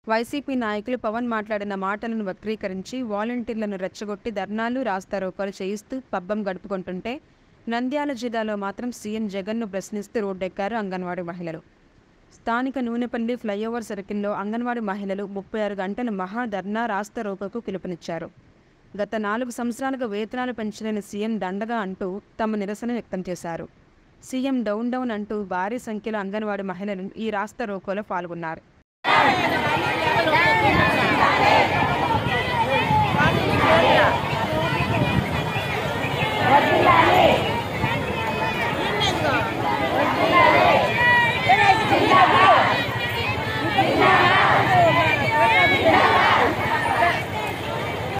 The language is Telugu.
వైసీపీ నాయకులు పవన్ మాట్లాడిన మాటలను వక్రీకరించి వాలంటీర్లను రెచ్చగొట్టి ధర్నాలు రాస్తారోకోలు చేయిస్తూ పబ్బం గడుపుకుంటుంటే నంద్యాల జిల్లాలో మాత్రం సీఎం జగన్ను ప్రశ్నిస్తూ రోడ్డెక్కారు అంగన్వాడీ మహిళలు స్థానిక నూనెపల్లి ఫ్లైఓవర్ సర్కిల్లో అంగన్వాడీ మహిళలు ముప్పై ఆరు గంటల మహా ధర్నా రాస్తారోకోకు పిలుపునిచ్చారు గత నాలుగు సంవత్సరాలుగా వేతనాలు పెంచలేని సీఎం దండగా అంటూ తమ నిరసన వ్యక్తం చేశారు సీఎం డౌన్ డౌన్ అంటూ భారీ సంఖ్యలో అంగన్వాడీ మహిళలు ఈ రాస్తా రోకోలో పాల్గొన్నారు వర్ధిల్లాలి